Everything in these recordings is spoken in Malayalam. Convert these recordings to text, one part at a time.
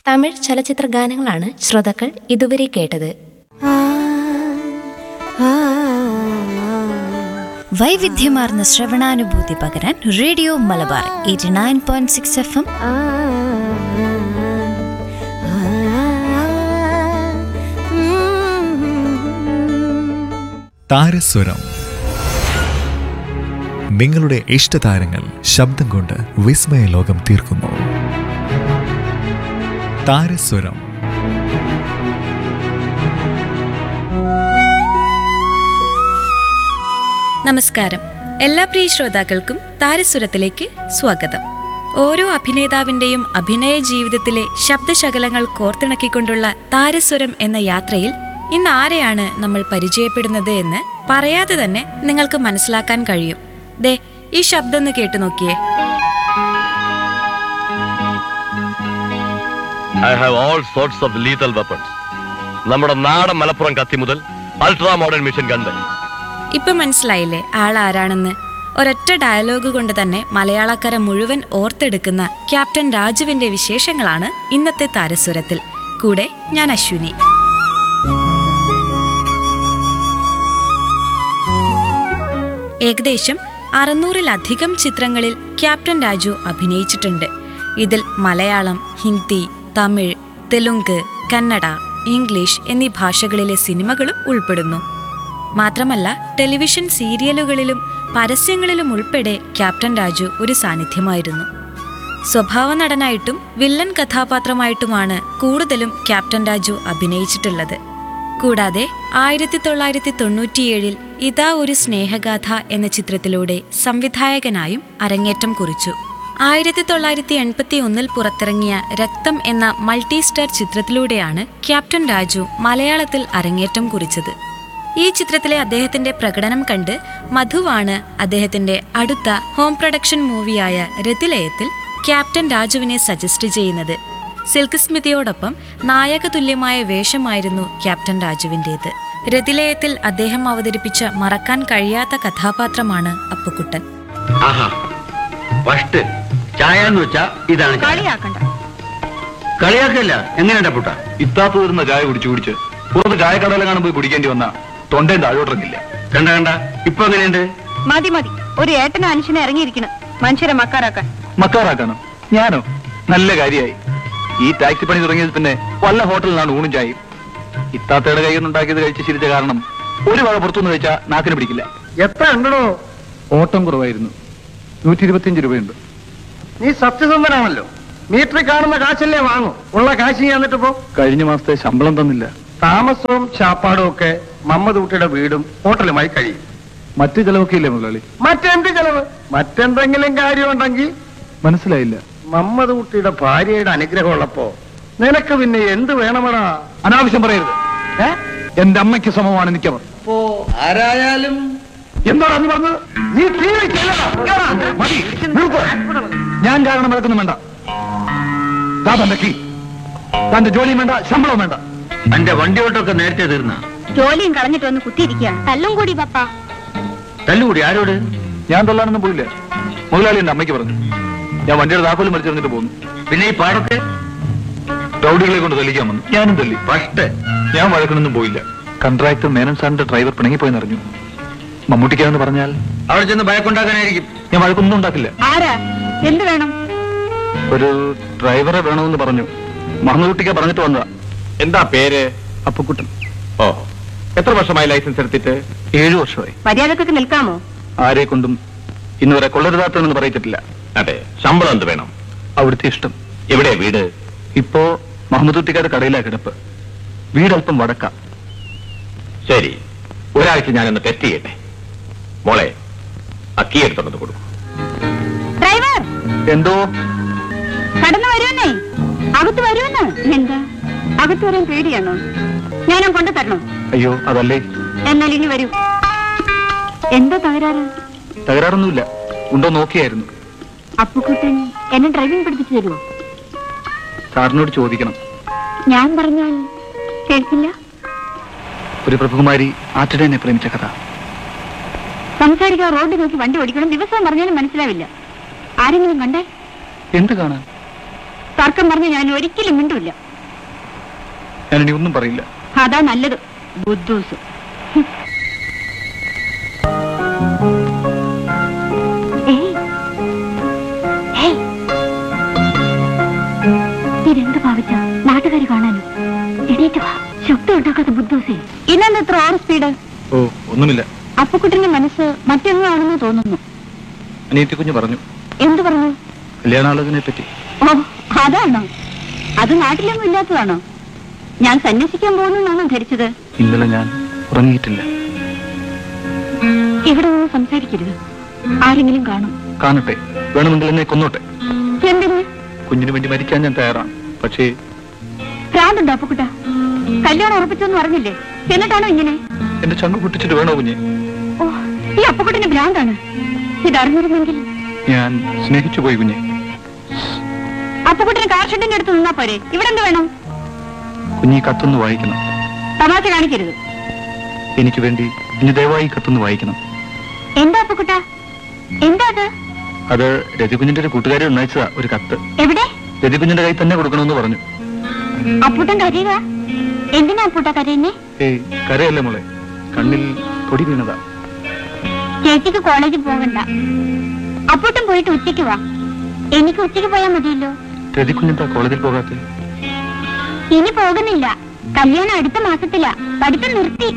തമിഴ് ചലച്ചിത്ര ഗാനങ്ങളാണ് ശ്രോതാക്കൾ ഇതുവരെ കേട്ടത് വൈവിധ്യമാർന്ന ശ്രവണാനുഭൂതി പകരാൻ radio Malabar eighty nine point six F M താരസ്വരം നിങ്ങളുടെ ഇഷ്ടതാരങ്ങൾ ശബ്ദം കൊണ്ട് വിസ്മയ ലോകം തീർക്കുന്നു താരസ്വരം നമസ്കാരം എല്ലാ പ്രിയ ശ്രോതാക്കൾക്കും താരസുരത്തിലേക്ക് സ്വാഗതം ഓരോ അഭിനേതാവിന്റെയും അഭിനയ ജീവിതത്തിലെ ശബ്ദശകലങ്ങൾ കോർത്തിണക്കിക്കൊണ്ടുള്ള താരസ്വരം എന്ന യാത്രയിൽ ഇന്ന് ആരെയാണ് നമ്മൾ പരിചയപ്പെടുന്നത് എന്ന് പറയാതെ തന്നെ നിങ്ങൾക്ക് മനസ്സിലാക്കാൻ കഴിയും ദേ ഈ ശബ്ദം ഒന്ന് കേട്ടു നോക്കിയേ I have all sorts of lethal weapons നമ്മുടെ നാടൻ മലപ്പുറം കത്തി മുതൽ അൾട്രാ മോഡേൺ മിഷൻ ഗൺ വരെ ഇപ്പൊ മനസ്സിലായില്ലേ ആളാരാണെന്ന് ഒരൊറ്റ ഡയലോഗ് കൊണ്ട് തന്നെ മലയാളക്കര മുഴുവൻ ഓർത്തെടുക്കുന്ന ക്യാപ്റ്റൻ രാജുവിന്റെ വിശേഷങ്ങളാണ് ഇന്നത്തെ താരസ്വരത്തിൽ കൂടെ ഞാൻ അശ്വിനി ഏകദേശം അറുന്നൂറിലധികം ചിത്രങ്ങളിൽ ക്യാപ്റ്റൻ രാജു അഭിനയിച്ചിട്ടുണ്ട് ഇതിൽ മലയാളം ഹിന്ദി തമിഴ് തെലുങ്ക് കന്നഡ ഇംഗ്ലീഷ് എന്നീ ഭാഷകളിലെ സിനിമകളും ഉൾപ്പെടുന്നു മാത്രമല്ല ടെലിവിഷൻ സീരിയലുകളിലും പരസ്യങ്ങളിലും ഉൾപ്പെടെ ക്യാപ്റ്റൻ രാജു ഒരു സാന്നിധ്യമായിരുന്നു സ്വഭാവ നടനായിട്ടും വില്ലൻ കഥാപാത്രമായിട്ടുമാണ് കൂടുതലും ക്യാപ്റ്റൻ രാജു അഭിനയിച്ചിട്ടുള്ളത് കൂടാതെ ആയിരത്തി തൊള്ളായിരത്തി തൊണ്ണൂറ്റിയേഴിൽ ഇതാ ഒരു സ്നേഹഗാഥ എന്ന ചിത്രത്തിലൂടെ സംവിധായകനായും അരങ്ങേറ്റം കുറിച്ചു ആയിരത്തി തൊള്ളായിരത്തി എൺപത്തി ഒന്നിൽ പുറത്തിറങ്ങിയ രക്തം എന്ന മൾട്ടി സ്റ്റാർ ചിത്രത്തിലൂടെയാണ് ക്യാപ്റ്റൻ രാജു മലയാളത്തിൽ അരങ്ങേറ്റം കുറിച്ചത് ഈ ചിത്രത്തിലെ അദ്ദേഹത്തിന്റെ പ്രകടനം കണ്ട് മധുവാണ് അദ്ദേഹത്തിന്റെ അടുത്ത ഹോം പ്രൊഡക്ഷൻ മൂവിയായ രതിലയത്തിൽ ക്യാപ്റ്റൻ രാജുവിനെ സജസ്റ്റ് ചെയ്യുന്നത് സിൽക്ക് സ്മിതയോടൊപ്പം നായകതുല്യമായ വേഷമായിരുന്നു ക്യാപ്റ്റൻ രാജുവിന്റേത് രതിലയത്തിൽ അദ്ദേഹം അവതരിപ്പിച്ച മറക്കാൻ കഴിയാത്ത കഥാപാത്രമാണ് അപ്പുക്കുട്ടൻ ആഹാ ഫസ്റ്റ് ചായ എന്ന് വെച്ചാ ഇതാണ് ചായ. കളിയാക്കല്ല എങ്ങനെയുണ്ട പുട്ട ഇത്താത്ത തീർന്ന ചായ കുടിച്ചു കുടിച്ച് പുറത്ത് ചായക്കടയിലെങ്ങാനും പോയി കുടിക്കേണ്ടി വന്ന തൊണ്ടയും താഴോട്ടിറങ്ങില്ല കണ്ട കണ്ട ഇപ്പൊ എങ്ങനെയുണ്ട് മതി മതി ഒരു ഏട്ടന അനുഷനെ ഇറങ്ങിയിരിക്കണം മനുഷ്യരെ മക്കാരാക്കാൻ മക്കാറാക്കാനോ ഞാനോ നല്ല കാര്യമായി ഈ ടാക്സി പണി തുടങ്ങിയത് പിന്നെ വല്ല ഹോട്ടലിലാണ് ഊണും ചായയും ഇത്താത്തയുടെ കയ്യിൽ നിന്നുണ്ടാക്കിയത് കഴിച്ച് ശീലിച്ച കാരണം ഒരു വക പുറത്തുനിന്ന് കഴിച്ചാൽ നാക്കിന് പിടിക്കില്ല എത്ര ഉണ്ടോ ഓട്ടം കുറവായിരുന്നു നൂറ്റി ഇരുപത്തിയഞ്ച് രൂപയുണ്ട് നീ സത്യസന്ധനാണല്ലോ മീറ്ററിൽ കാണുന്ന കാശല്ലേ വാങ്ങും ഉള്ള കാശ് നീ എന്നിട്ട് പോ കഴിഞ്ഞ മാസത്തെ ശമ്പളം തന്നില്ല താമസവും ചാപ്പാടും ഒക്കെ മമ്മദ് കുട്ടിയുടെ വീടും ഹോട്ടലുമായി കഴിയും മറ്റു ചെലവൊക്കെ ഇല്ലേ മുതലാളി മറ്റെന്ത് ചെലവ് മറ്റെന്തെങ്കിലും കാര്യമുണ്ടെങ്കിൽ മനസ്സിലായില്ല മമ്മദ് കുട്ടിയുടെ ഭാര്യയുടെ അനുഗ്രഹം ഉള്ളപ്പോ നിനക്ക് പിന്നെ എന്ത് വേണമടാ അനാവശ്യം പറയരുത് ഏ? എന്റെ അമ്മയ്ക്ക് സമമാണ് എനിക്കവർ അപ്പോ ആരായാലും എന്താണ് നീ പറഞ്ഞത് നീ തീ വെച്ചല്ലടാ. കേറാ. മതി. നിർത്ത്. ഞാൻ കാരണം നടക്കുന്നു വേണ്ട ദാ തന്റെ കീ തന്റെ ജോലിയും വേണ്ട ശമ്പളവും വേണ്ട എന്റെ വണ്ടി ഓട്ടമൊക്കെ നേരത്തെ തീർന്ന ജോലിയും കളഞ്ഞിട്ട് ഒന്ന് കുത്തിയിരിക്കുക തല്ലും കൂടി പപ്പ തല്ലുകൂടി ആരോട് ഞാൻ തൊള്ളാനൊന്നും പോയില്ല മുതലാളി എന്റെ അമ്മയ്ക്ക് പറഞ്ഞു ഞാൻ വണ്ടിയുടെ താക്കോലും മരിച്ചെറിഞ്ഞിട്ട് പോന്നു പിന്നെ ഈ പാടൊക്കെ റൗഡികളെ കൊണ്ട് തല്ലിക്കാൻ വന്നു ഞാനും തല്ലി ഫസ്റ്റ് ഞാൻ വഴക്കിനൊന്നും പോയില്ല കൺട്രാക്ടർ മേനൻ സാറിന്റെ ഡ്രൈവർ പിണങ്ങിപ്പോയെന്ന് അറിഞ്ഞു മമ്മൂട്ടിക്കാന്ന് പറഞ്ഞാൽ അവിടെ ചെന്ന് ഭയക്കുണ്ടാക്കാനായിരിക്കും ഞാൻ വഴക്കൊന്നും ഉണ്ടാക്കില്ല ആരാ എന്ത് വേണം ഒരു ഡ്രൈവറെ വേണമെന്ന് പറഞ്ഞു മറന്നുകുട്ടിക്ക പറഞ്ഞിട്ട് വന്നതാ എന്താ പേര് അപ്പുക്കുട്ടൻ ഓ എത്ര വർഷമായി ലൈസൻസ് എടുത്തിട്ട് ഏഴു വർഷമായി മര്യാദക്കൊക്കെ നിൽക്കാമോ ആരെ കൊണ്ടും ഇന്നുവരെ കൊള്ളരുതാത്തതെന്ന് പറയിച്ചിട്ടില്ല അതെ ശമ്പളം എന്ത് വേണം അവിടുത്തെ ഇഷ്ടം എവിടെ വീട് ഇപ്പോ മുഹമ്മദ് കുട്ടിക്കാട് കടയിലാ കിടപ്പ് വീടല്പം വടക്ക ശരി ഒരാഴ്ച ഞാനൊന്ന് ടെസ്റ്റ് ചെയ്യട്ടെ മോളെ അക്കി എടുത്തൊന്ന് കൊടുക്കും ഡ്രൈവർ എന്തോ കടന്നു വരുമെന്നേ അകത്ത് വരുമെന്ന് എന്താ അകത്ത് വരാൻ പേടിയാണോ ഞാനും കൊണ്ടു തരണോ അയ്യോ അതല്ലേ എന്നാൽ ഇനി വരൂ എന്താ തകരാറ് തകരാറൊന്നുമില്ല ഉണ്ടോ നോക്കിയായിരുന്നു അപ്പുക്കുട്ടൻ എന്നെ ഡ്രൈവിംഗ് പഠിപ്പിച്ചു തരുമോ സാറിനോട് ചോദിക്കണം ഞാൻ പറഞ്ഞാൽ കേൾക്കില്ല ഒരു പ്രഭുകുമാരി ആറ്റടേനെ പ്രേമിച്ച കഥ സംസാരിക്കാൻ റോഡ് നോക്കി വണ്ടി ഓടിക്കണം ദിവസവും പറഞ്ഞാലും മനസ്സിലാവില്ല ആരെങ്കിലും കണ്ടേ എന്ത് കാണാൻ തർക്കം പറഞ്ഞ് ഞാൻ ഒരിക്കലും മിണ്ടൂല്ല ഞാനിനി ഒന്നും പറയില്ല അതാ നല്ലത് ബുദ്ധൂസ് ഏയ്. ഏയ്. ഇതെന്ത് ഭാവിച്ച നാട്ടുകാർ കാണാനോ എണീറ്റ് വാ ശബ്ദം ഉണ്ടാക്കാത്ത ബുദ്ധൂസേ ഇന്നെന്താ ഇത്ര ഓവർ സ്പീഡ് ഓ ഒന്നുമില്ല അപ്പുക്കുട്ടിന്റെ മനസ്സ് മറ്റൊന്നാണെന്ന് തോന്നുന്നു അനിയത്തി കുഞ്ഞ് പറഞ്ഞു എന്തു പറഞ്ഞു കല്യാണാലോചനയെ പറ്റി ഓ അതാണോ അത് നാട്ടിലൊന്നും ഇല്ലാത്തതാണോ ഞാൻ സന്യസിക്കാൻ പോകുന്നെന്നാണോ ധരിച്ചത് ഇന്നലെ ഞാൻ ഉറങ്ങിയിട്ടില്ല ഇവിടെ നിന്ന് സംസാരിക്കരുത് ആരെങ്കിലും കാണും കാണട്ടെ വേണമെങ്കിൽ എന്നെ കൊന്നോട്ടെ എന്തിന് കുഞ്ഞിന് വേണ്ടി മരിക്കാൻ ഞാൻ തയ്യാറാണ് പക്ഷേ ഭ്രാന്തുണ്ടോ അപ്പുക്കുട്ട കല്യാണം ഉറപ്പിച്ചെന്ന് പറഞ്ഞില്ലേ എന്നിട്ടാണോ ഇങ്ങനെ എന്റെ ചങ്ക് പൊട്ടിച്ചിട്ട് വേണോ കുഞ്ഞെ ഓ ഈ അപ്പുക്കുട്ടിന് ഭ്രാന്താണ് ഇതറിഞ്ഞിരുന്നെങ്കിൽ ഞാൻ സ്നേഹിച്ചു പോയി കുഞ്ഞെ അപ്പുക്കുട്ടിന് കാർ ഷെഡിന്റെ അടുത്ത് നിന്നാ പോരെ ഇവിടെ എന്ത് വേണം കുഞ്ഞി ഈ കത്തൊന്ന് വായിക്കണം തമാശ കാണിക്കരുത് എനിക്ക് വേണ്ടി ഇനി ദയവായി ഈ കത്തൊന്ന് വായിക്കണം എന്താ അപ്പുക്കുട്ട എന്താ അത് അത് രതികുഞ്ഞിന്റെ ഒരു കൂട്ടുകാരി ഉന്നയിച്ചതാ ഒരു കത്ത് എവിടെ രതികുഞ്ഞിന്റെ കൈ തന്നെ കൊടുക്കണമെന്ന് പറഞ്ഞു അപ്പൂട്ടൻ കരയുക എന്തിനാ അപ്പൂട്ട കരയുന്നേ ഏയ് കരയല്ലേ മോളെ കണ്ണിൽ പൊടി വീണതാ ചേച്ചിക്ക് കോളേജിൽ പോകണ്ട അപ്പൂട്ടൻ പോയിട്ട് ഉച്ചയ്ക്ക് വാ എനിക്ക് ഉച്ചയ്ക്ക് പോയാൽ മതിയല്ലോ രതികുഞ്ഞെന്താ കോളേജിൽ പോകാത്ത ഇനി പോകുന്നില്ല കല്യാണം അടുത്ത മാസത്തിലാ പഠിത്തം നിർത്തി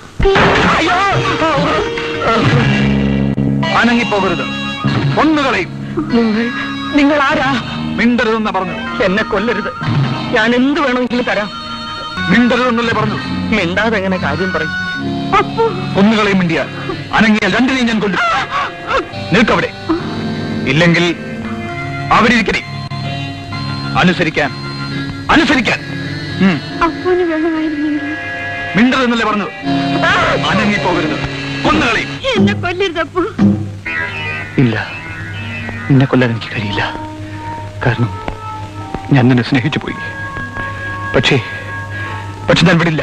അനങ്ങി പോകരുത് ഒന്നുകളെയും നിങ്ങൾ നിങ്ങൾ ആരാ മിണ്ടരുതെന്നാ പറഞ്ഞു എന്നെ കൊല്ലരുത് ഞാൻ എന്ത് വേണമെങ്കിലും തരാം മിണ്ടരുതെന്നല്ലേ പറഞ്ഞു മിണ്ടാതെ എങ്ങനെ കാര്യം പറയും അപ്പു ഒന്നുകളെയും മിണ്ടിയാൽ അനങ്ങിയാൽ രണ്ടിനെയും ഞാൻ കൊല്ലും നിൽക്കവിടെ ഇല്ലെങ്കിൽ അവരിരിക്കണേ അനുസരിക്കാൻ അനുസരിക്കാൻ ഉം. അപ്പൂന് വെള്ളമായിരുന്നെങ്കിൽ മിണ്ടരുതെന്നല്ലേ പറഞ്ഞു അനങ്ങി പോകരുത് കൊന്നുകളെയും എന്നെ കൊല്ലരുത് അപ്പു ഇല്ല നിന്നെ കൊല്ലാൻ എനിക്ക് കഴിയില്ല കാരണം ഞാൻ നിന്നെ സ്നേഹിച്ചു പോയി പക്ഷേ പക്ഷെ ഞാൻ വിടില്ല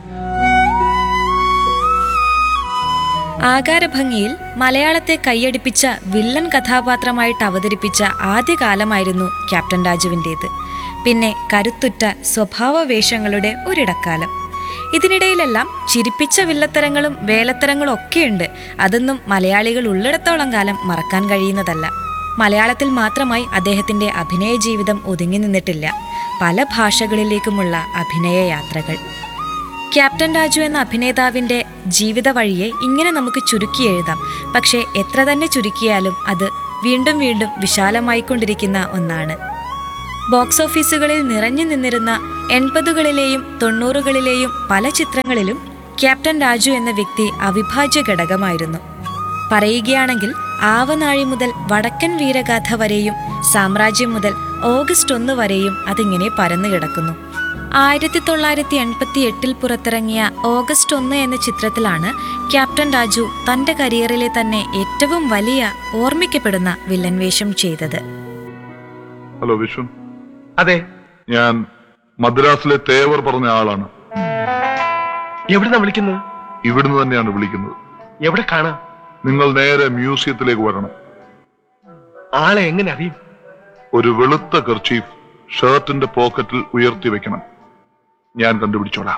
ആകാരഭംഗിയിൽ മലയാളത്തെ കൈയടിപ്പിച്ച വില്ലൻ കഥാപാത്രമായിട്ട് അവതരിപ്പിച്ച ആദ്യകാലമായിരുന്നു ക്യാപ്റ്റൻ രാജുവിൻ്റേത് പിന്നെ കരുത്തുറ്റ സ്വഭാവ വേഷങ്ങളുടെ ഒരിടക്കാലം ഇതിനിടയിലെല്ലാം ചിരിപ്പിച്ച വില്ലത്തരങ്ങളും വേലത്തരങ്ങളും ഒക്കെയുണ്ട് അതൊന്നും മലയാളികൾ ഉള്ളിടത്തോളം കാലം മറക്കാൻ കഴിയുന്നതല്ല മലയാളത്തിൽ മാത്രമായി അദ്ദേഹത്തിന്റെ അഭിനയ ജീവിതം ഒതുങ്ങി നിന്നിട്ടില്ല പല ഭാഷകളിലേക്കുമുള്ള അഭിനയ യാത്രകൾ ക്യാപ്റ്റൻ രാജു എന്ന അഭിനേതാവിന്റെ ജീവിത വഴിയെ ഇങ്ങനെ നമുക്ക് ചുരുക്കി എഴുതാം പക്ഷേ എത്ര തന്നെ ചുരുക്കിയാലും അത് വീണ്ടും വീണ്ടും വിശാലമായിക്കൊണ്ടിരിക്കുന്ന ഒന്നാണ് ബോക്സ് ഓഫീസുകളിൽ നിറഞ്ഞു നിന്നിരുന്ന എൺപതുകളിലെയും തൊണ്ണൂറുകളിലെയും പല ചിത്രങ്ങളിലും ക്യാപ്റ്റൻ രാജു എന്ന വ്യക്തി അവിഭാജ്യ ഘടകമായിരുന്നു പറയുകയാണെങ്കിൽ ആവനാഴി മുതൽ വടക്കൻ വീരഗാഥ വരെയും സാമ്രാജ്യം മുതൽ ഓഗസ്റ്റ് ഒന്ന് വരെയും അതിങ്ങനെ പരന്നു കിടക്കുന്നു ആയിരത്തി തൊള്ളായിരത്തി എൺപത്തി എട്ടിൽ പുറത്തിറങ്ങിയ ഓഗസ്റ്റ് ഒന്ന് എന്ന ചിത്രത്തിലാണ് ക്യാപ്റ്റൻ രാജു തന്റെ കരിയറിലെ തന്നെ ഏറ്റവും വലിയ ഓർമ്മിക്കപ്പെടുന്ന വില്ലൻ വേഷം ചെയ്തത് ഹലോ വിശ്വം അതെ ഞാൻ മദ്രാസിലെ തേവർ പറഞ്ഞ ആളാണ് എവിടുന്നാ വിളിക്കുന്നത് ഇവിടുന്ന് തന്നെയാണ് വിളിക്കുന്നത് എവിടെ കാണാം നിങ്ങൾ നേരെ മ്യൂസിയത്തിലേക്ക് വരണം ആളെ എങ്ങനെ അറിയും ഒരു വെളുത്ത കർച്ചീഫ് ഷർട്ടിന്റെ പോക്കറ്റിൽ ഉയർത്തി വെക്കണം ഞാൻ കണ്ടുപിടിച്ചോളാം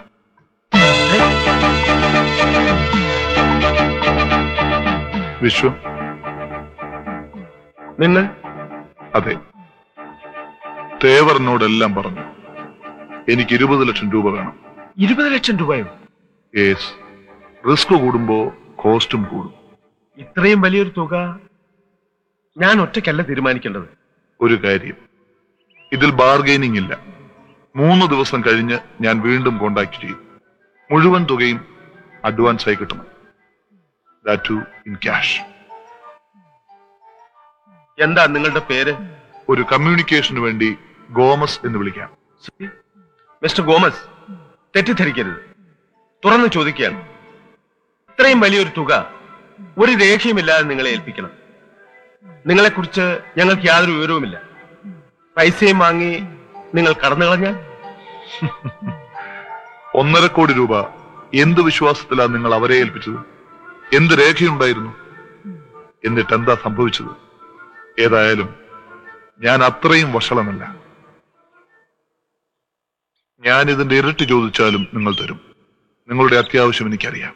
വിശ്വം നിങ്ങൾ അതെ തേവറിനോടെല്ലാം പറഞ്ഞു എനിക്ക് ഇരുപത് ലക്ഷം രൂപ വേണം ഇരുപത് ലക്ഷം രൂപയോ യേസ് റിസ്ക് കൂടുമ്പോ കോസ്റ്റും കൂടും ഇത്രയും വലിയൊരു തുക ഞാൻ ഒറ്റയ്ക്കല്ല തീരുമാനിക്കേണ്ടത് ഒരു കാര്യം ഇതിൽ ബാർഗൈനിങ് ഇല്ല മൂന്ന് ദിവസം കഴിഞ്ഞ് ഞാൻ വീണ്ടും കോണ്ടാക്ട് ചെയ്യും മുഴുവൻ തുകയും അഡ്വാൻസ് ആയി കിട്ടണം ദാറ്റ് ടു ഇൻ ക്യാഷ് എന്താ നിങ്ങളുടെ പേര് ഒരു കമ്മ്യൂണിക്കേഷന് വേണ്ടി ഗോമസ് എന്ന് വിളിക്കാം മിസ്റ്റർ ഗോമസ് തെറ്റിദ്ധരിക്കരുത് തുറന്നു ചോദിക്കുകയാണ് ഇത്രയും വലിയൊരു തുക ഒരു രേഖയുമില്ലാതെ നിങ്ങളെ ഏൽപ്പിക്കണം നിങ്ങളെക്കുറിച്ച് ഞങ്ങൾക്ക് യാതൊരു വിവരവുമില്ല പൈസയും വാങ്ങി നിങ്ങൾ കടന്നു കളഞ്ഞാൽ ഒന്നര കോടി രൂപ എന്ത് വിശ്വാസത്തിലാണ് നിങ്ങൾ അവരെ ഏൽപ്പിച്ചത് എന്ത് രേഖയുണ്ടായിരുന്നു എന്നിട്ട് എന്താ സംഭവിച്ചത് ഏതായാലും ഞാൻ അത്രയും വഷളമല്ല ഞാൻ ഇതിന്റെ ഇരട്ടി ചോദിച്ചാലും നിങ്ങൾ തരും നിങ്ങളുടെ അത്യാവശ്യം എനിക്കറിയാം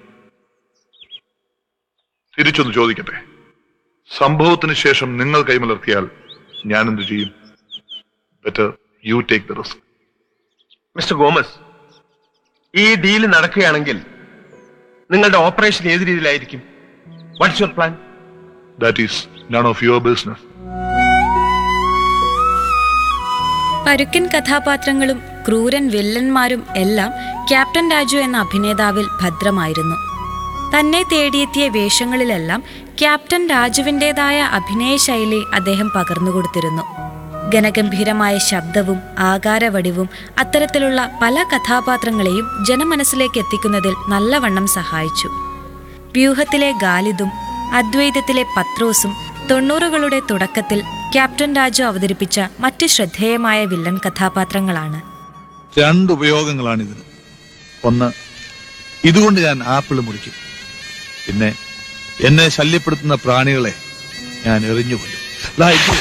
തിരിച്ചൊന്ന് ചോദിക്കട്ടെ സംഭവത്തിന് ശേഷം നിങ്ങൾ കൈമലർത്തിയാൽ ഞാൻ എന്ത് ചെയ്യും better you take the risk mister Gomez ഈ ഡീല് നടക്കുകയാണെങ്കിൽ നിങ്ങളുടെ ഓപ്പറേഷൻ ഏത് രീതിയിലായിരിക്കും what's your plan that is none of your business പരുക്കൻ കഥാപാത്രങ്ങളും ക്രൂരൻ വില്ലന്മാരും എല്ലാം ക്യാപ്റ്റൻ രാജു എന്ന അഭിനേതാവിൽ ഭദ്രമായിരുന്നു തന്നെ തേടിയെത്തിയ വേഷങ്ങളിലെല്ലാം ക്യാപ്റ്റൻ രാജുവിൻ്റെതായ അഭിനയ ശൈലി അദ്ദേഹം പകർന്നുകൊടുത്തിരുന്നു ഗനഗംഭീരമായ ശബ്ദവും ആകാരവടിവും അത്തരത്തിലുള്ള പല കഥാപാത്രങ്ങളെയും ജനമനസ്സിലേക്ക് എത്തിക്കുന്നതിൽ നല്ലവണ്ണം സഹായിച്ചു വ്യൂഹത്തിലെ ഗാലിദും അദ്വൈതത്തിലെ പത്രോസും തൊണ്ണൂറുകളുടെ തുടക്കത്തിൽ ക്യാപ്റ്റൻ രാജു അവതരിപ്പിച്ച മറ്റ് ശ്രദ്ധേയമായ വില്ലൻ കഥാപാത്രങ്ങളാണ് രണ്ട് ഉപയോഗങ്ങളാണ് ഇതിന് ഒന്ന് ഇതുകൊണ്ട് ഞാൻ ആപ്പിൾ മുറിക്കും പിന്നെ എന്നെ ശല്യപ്പെടുത്തുന്ന പ്രാണികളെ ഞാൻ എറിഞ്ഞു കൊല്ലും ദാ ഇത്.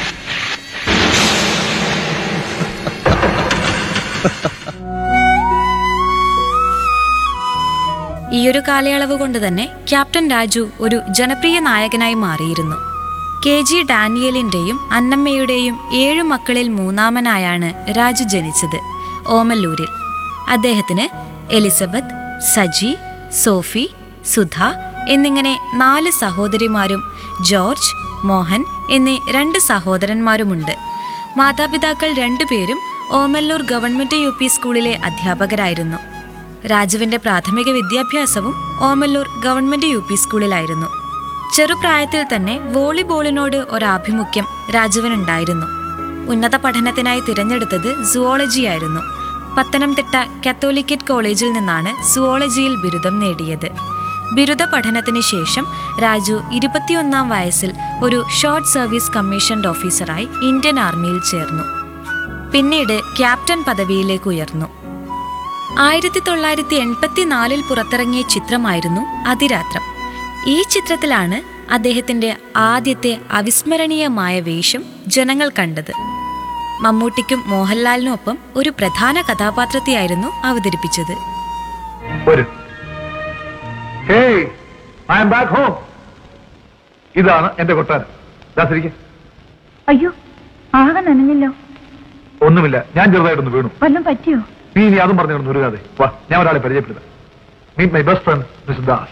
ഈയൊരു കാലയളവ് കൊണ്ട് തന്നെ ക്യാപ്റ്റൻ രാജു ഒരു ജനപ്രിയ നായകനായി മാറിയിരുന്നു കെ ജി ഡാനിയലിന്റെയും അന്നമ്മയുടെയും ഏഴു മക്കളിൽ മൂന്നാമനായാണ് രാജു ജനിച്ചത് ഓമല്ലൂരിൽ അദ്ദേഹത്തിന് എലിസബത്ത് സജി സോഫി സുധ എന്നിങ്ങനെ നാല് സഹോദരിമാരും ജോർജ് മോഹൻ എന്നീ രണ്ട് സഹോദരന്മാരുമുണ്ട് മാതാപിതാക്കൾ രണ്ടുപേരും ഓമല്ലൂർ ഗവൺമെന്റ് യു പി സ്കൂളിലെ അധ്യാപകരായിരുന്നു രാജുവിന്റെ പ്രാഥമിക വിദ്യാഭ്യാസവും ഓമല്ലൂർ ഗവൺമെന്റ് യു പി സ്കൂളിലായിരുന്നു ചെറുപ്രായത്തിൽ തന്നെ വോളിബോളിനോട് ഒരാഭിമുഖ്യം രാജുവിനുണ്ടായിരുന്നു ഉന്നത പഠനത്തിനായി തിരഞ്ഞെടുത്തത് സുവോളജിയായിരുന്നു പത്തനംതിട്ട കാത്തോലിക്കറ്റ് കോളേജിൽ നിന്നാണ് സുവോളജിയിൽ ബിരുദം നേടിയത് ബിരുദ പഠനത്തിന് ശേഷം രാജു ഇരുപത്തിയൊന്നാം വയസ്സിൽ ഒരു ഷോർട്ട് സർവീസ് കമ്മീഷൻഡ് ഓഫീസറായി ഇന്ത്യൻ ആർമിയിൽ ചേർന്നു പിന്നീട് ക്യാപ്റ്റൻ പദവിയിലേക്ക് ഉയർന്നു ആയിരത്തി തൊള്ളായിരത്തി എൺപത്തിനാലിൽ പുറത്തിറങ്ങിയ ചിത്രമായിരുന്നു അതിരാത്രം ഈ ചിത്രത്തിലാണ് അദ്ദേഹത്തിന്റെ ആദ്യത്തെ അവിസ്മരണീയമായ വേഷം ജനങ്ങൾ കണ്ടത് മമ്മൂട്ടിക്കും മോഹൻലാലിനുമൊപ്പം ഒരു പ്രധാന കഥാപാത്രത്തെയായിരുന്നു അവതരിപ്പിച്ചത് വരും hey I'm back home ഇതാണ് എന്റെ കൊട്ടാരം ദാസിരിക്കെ അയ്യോ ആകെ നനഞ്ഞല്ലോ ഒന്നുമില്ല ഞാൻ ചെറുതായിട്ടൊന്ന് വീണു വല്ലതും പറ്റിയോ നീ ഇനി അതും പറഞ്ഞു കിടന്നു ഒരുകാതെ വാ ഞാൻ ഒരാളെ പരിചയപ്പെടുത്താം meet my best friend mister Das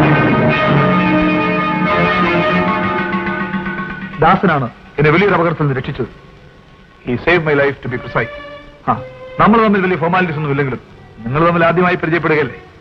ദാസനാണ് എന്നെ വലിയൊരു അപകടത്തിൽ നിന്ന് രക്ഷിച്ചത് ഈ save my life to be precise ആ നമ്മൾ തമ്മിൽ വലിയ ഫോർമാലിറ്റീസ് ഒന്നും ഇല്ലെങ്കിലും നിങ്ങൾ തമ്മിൽ ആദ്യമായി പരിചയപ്പെടുകയല്ലേ